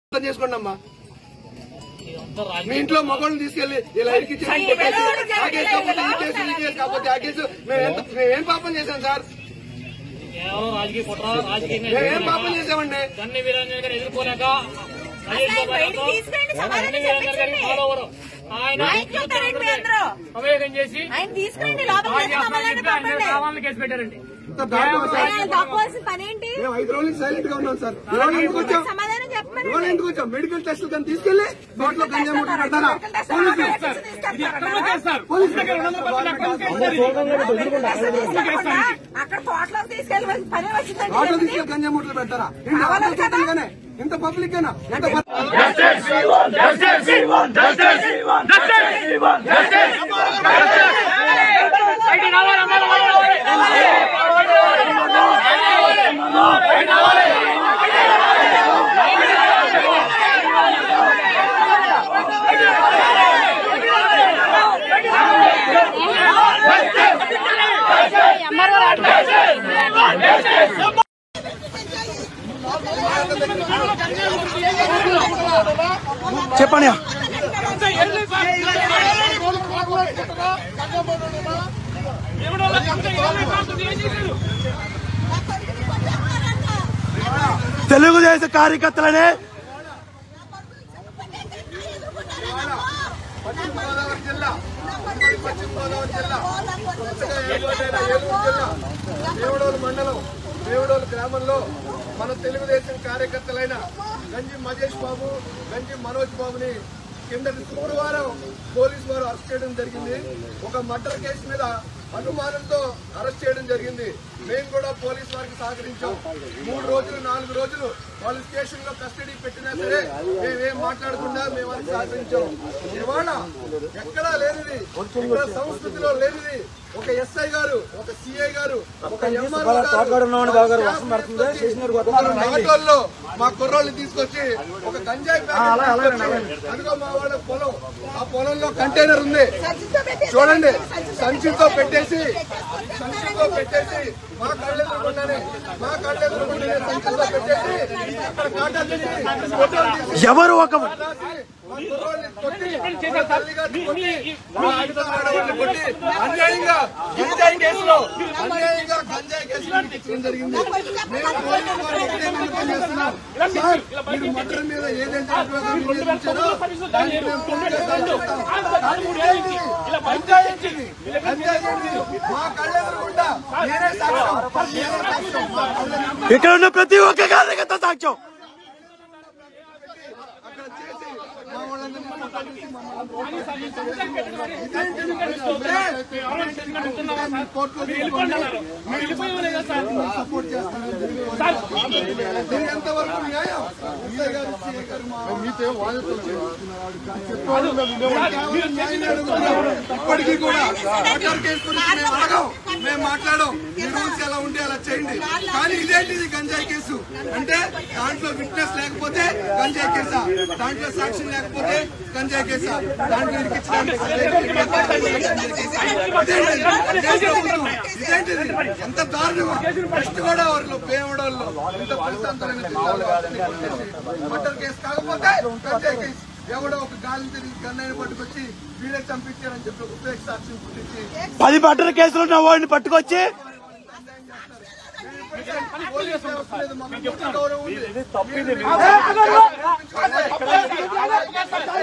అర్థం చేసుకోండి అమ్మా ఇదంతా మీ రాజకీయ ఇంట్లో మగవాళ్ళని తీసుకెళ్లి ఇలా ఇరికిచ్చి కొట్టేసి, ఆ కేసు కాకపోతే ఈ కేసు ఈ కేసు కాకపోతే ఆ కేసు మేము ఎంత మేము ఏం పాపం చేశాం సార్ కేవలం రాజకీయ కుట్ర రాజకీయంగా మేము ఏం పాపం ఎదుర్కోలేక, చేశామండి గన్ని వీరంజన్ గారు ఎదుర్కోలేక మహేష్ అసలు బాబు బయటికి గారితో తీసుకురండి, సమాధానం గన్ని వీరంజన్ గారికి చెప్పించండి. ఫాలోవర్ ఆయన మైక్ లో పెట్టండి మీ అందరూ. అవేగం చేసి ఆయన తీసుకురండి లోపలికి రాజీ వెళ్ళి ఆహ్వానం మమ్మల్ని చెప్పి ఆయన పంపండి కావాలని కేసు పెట్టారండి ఇంత దారుణమా సార్? ఆయన తప్పవలసిన పని ఏంటి మేము ఐదు రోజులు సైలెంట్ గా ఉన్నాం సార్ ఇవాళ ఎందుకు వచ్చాం సమాధానం చెప్పమని ఇవాళ ఎందుకు వచ్చాం మెడికల్ టెస్ట్ కానీ తీసుకెళ్లి నోట్లో గంజా ముట్ట పెడతారా పోలీసులు అక్కడ తోటలో తీసుకెళ్ళి పని ఆటో వచ్చిందండి తీసుకెళ్లి గంజా ముట్టలు పెడతారా ఇంత ఆటోగానే ఇంత పబ్లిక్ గానే ఎంత ప- చెప్పండి తెలుగుదేశం కార్యకర్తలనే పశ్చిమ గోదావరి జిల్లా ఉమ్మడి పశ్చిమ గోదావరి జిల్లా కొత్తగా ఏర్పాటైన ఏలూరు జిల్లా దేవడోలు మండలం దేవడోలు గ్రామంలో మన తెలుగుదేశం కార్యకర్తలైన గంజి మహేష్ బాబు గంజి మనోజ్ బాబుని కిందటి శుక్రవారం పోలీసు వారు అరెస్ట్ చేయడం జరిగింది ఒక మర్డర్ కేసు మీద అనుమానంతో అరెస్ట్ చేయడం జరిగింది మేము కూడా పోలీసు వారికి సహకరించాం మూడు రోజులు నాలుగు రోజులు వాళ్ళు స్టేషన్ లో కస్టడీ పెట్టినా సరే మేమేం మాట్లాడకుండా మేము వారికి సహకరించాం ఇవాళ ఎక్కడా లేనిది ఇక్కడ సంస్కృతిలో లేనిది ఒక ఎస్ఐ గారు ఒక సిఐ గారు ఒక ఎంఆర్ఓ గారు నాటోల్లో మా కుర్రోళ్ళు తీసుకొచ్చి ఒక గంజాయి ప్యాకెట్ తీసుకొచ్చి, అదిగో మా వాళ్ళ పొలం ఆ పొలంలో కంటైనర్ ఉంది చూడండి సంచితో పెట్టేసి సంచితో పెట్టేసి మా కళ్ళెదురుకుండానే మా కళ్ళెదురుకుండానే సంచితో పెట్టేసి అక్కడ కాటా తీసి ఫోటోలు తీసి ఎవరు ఒక రాసి మా కుర్రోళ్ళని కొట్టి, మా తల్లిగారిని కొట్టి, మా ఆడవాళ్ళని కొట్టి, అన్యాయంగా గంజాయి కేసులో అన్యాయంగా గంజాయి కేసులో ఇరికించడం జరిగింది మేము పోలీసు వారికి ఒకటే విన్నపం చేస్తున్నాం. సార్, మీరు మర్డర్ మీద ఏదైతే అభియోగం నివేదించారో, దాన్ని మేము పూర్తిగా సమర్థిస్తాం. కానీ ఇదేంటి? గంజాయి ఏంటిది? గంజాయి ఏంటిది? మా కళ్ళెదురుగుండా నేనే సాక్ష్యం. నేనే సాక్ష్యం. మా కళ్ళెదురుగుండా ఇక్కడ ఉన్న ప్రతి ఒక్క కార్యకర్త సాక్ష్యం అక్కడ చేసి మా వాళ్ళందరినీ పట్టుకొచ్చి మమ్మల్ని ఇదేంటి? కోర్టులో తీసుకోండి. సపోర్ట్ చేస్తానని దీనికి ఎంతవరకు న్యాయం ఎస్ఐ గారు, సిఐ గారు మా కేవలం న్యాయం అడుగుతున్నాం. ఇప్పటికీ కూడా మర్డర్ కేసు గురించి మేము అడగం మేము మాట్లాడడం ఈ రూల్స్ ఎలా ఉంటే అలా చేయండి కానీ ఇదేంటిది గంజాయి కేసు అంటే దాంట్లో విట్నెస్ లేకపోతే గంజాయి కేసా దాంట్లో సాక్షి లేకపోతే గంజాయి కేసా దాంట్లో ఇరికించడానికి ఇదేంటిది? దేశ ప్రభుత్వం. ఇదేంటిది ఎంత దారుణమా వెస్ట్ గోదావరిలో పేమడల్లో ఇంత ప్రశాంతమైన జిల్లాలో అతన్ని కొట్టేసి మర్డర్ కేసు కాకపోతే గంజాయి కేసు ఎవడో ఒక గాలి తిరిగి గన్నయ్య పట్టుకొచ్చి వీడే చంపించారని చెప్పి ఒక ఫేక్ సాక్షిని పుట్టించి పది మర్డర్ కేసులు ఉన్న వాడిని పట్టుకొచ్చి పోలీస్ వ్యవస్థ మీద మాకు పూర్తి గౌరవం ఉంది.